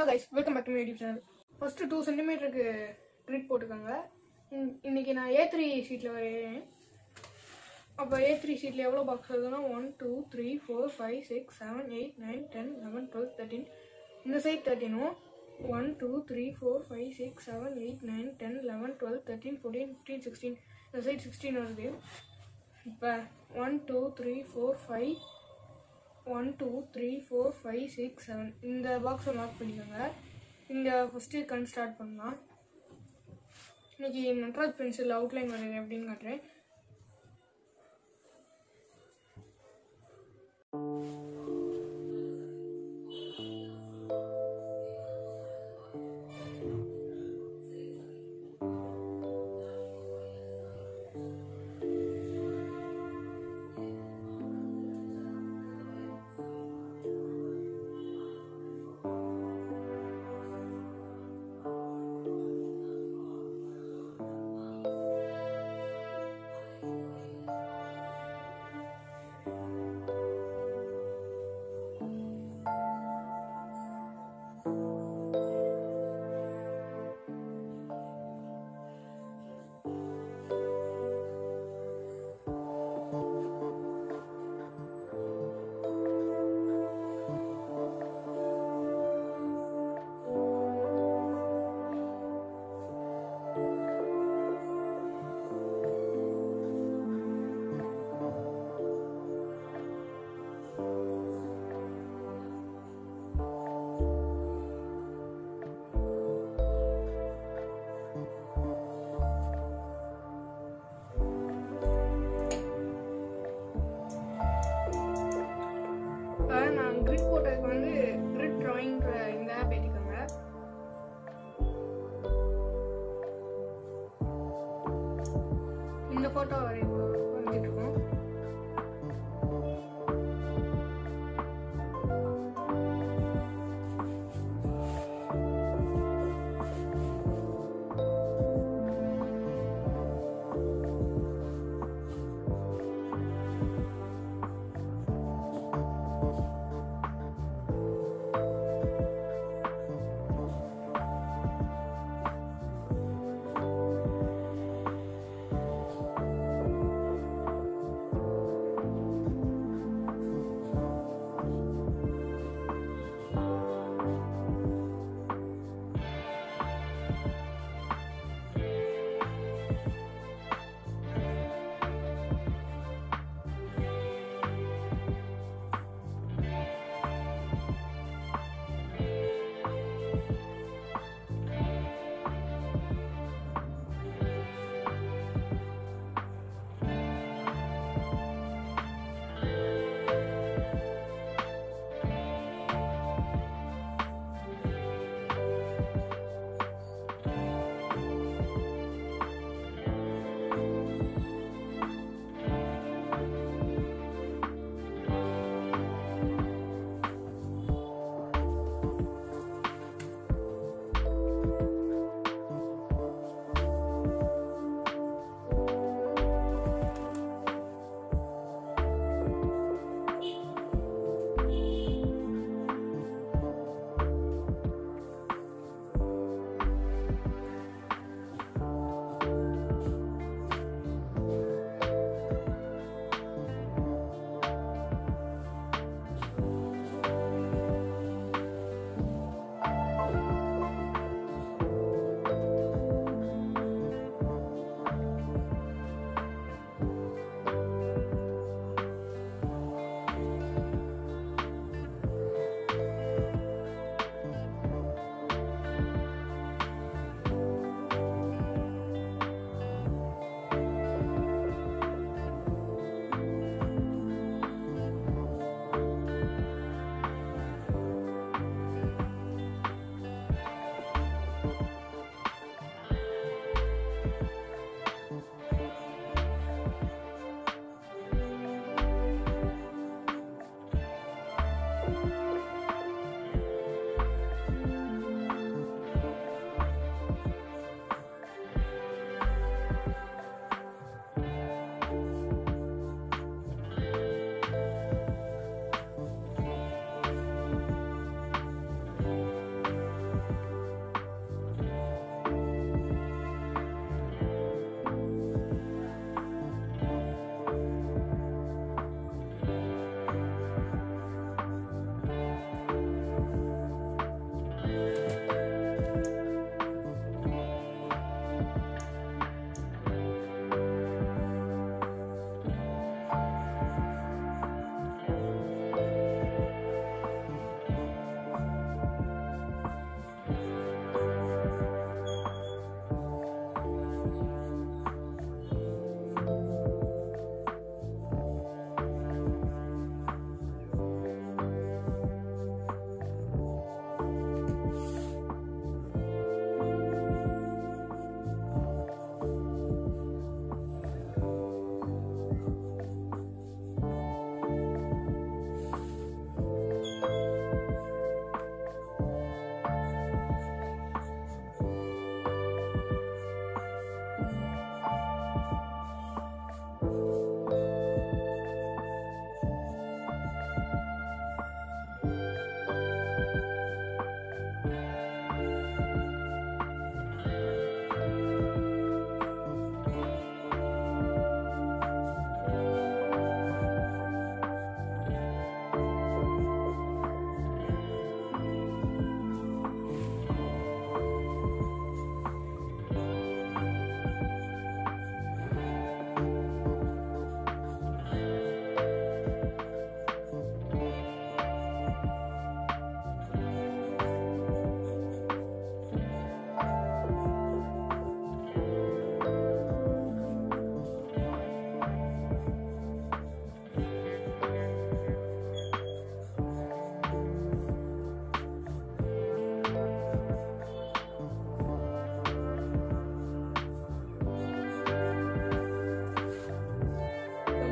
hello guys welcome back to YouTube channel first two சென்டிமீட்டருக்கு trick போட்டுக்கோங்க இன்- இன்னைக்கு நான் ஏ த்ரீ ஷீட்டில் வரையேன் அப்போ ஏ த்ரீ ஷீட்டில் எவ்வளோ பாக்ஸ் வருதுன்னா one two three four five six seven eight nine ten eleven twelve thirteen இந்த சைட் தேர்ட்டினும் one two three four five six seven eight nine ten eleven twelve thirteen fourteen fifteen sixteen இந்த side sixteen வருது இப்போ one two three four five one two three four five six seven இந்த பாக்ஸை mark பண்ணிக்கோங்க இங்கே first கண் start பண்ணலாம் இன்னைக்கு நட்ராஜ் பென்சில் அவுட்லைன் வரைகிறேன் எப்படின்னு காட்டுறேன்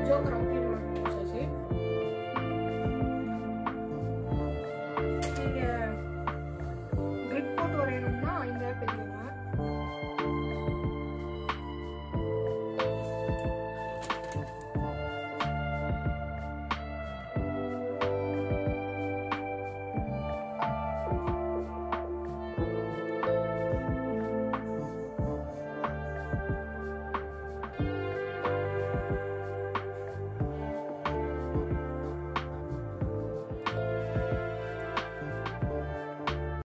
ஜோக்கர் அவுட்ல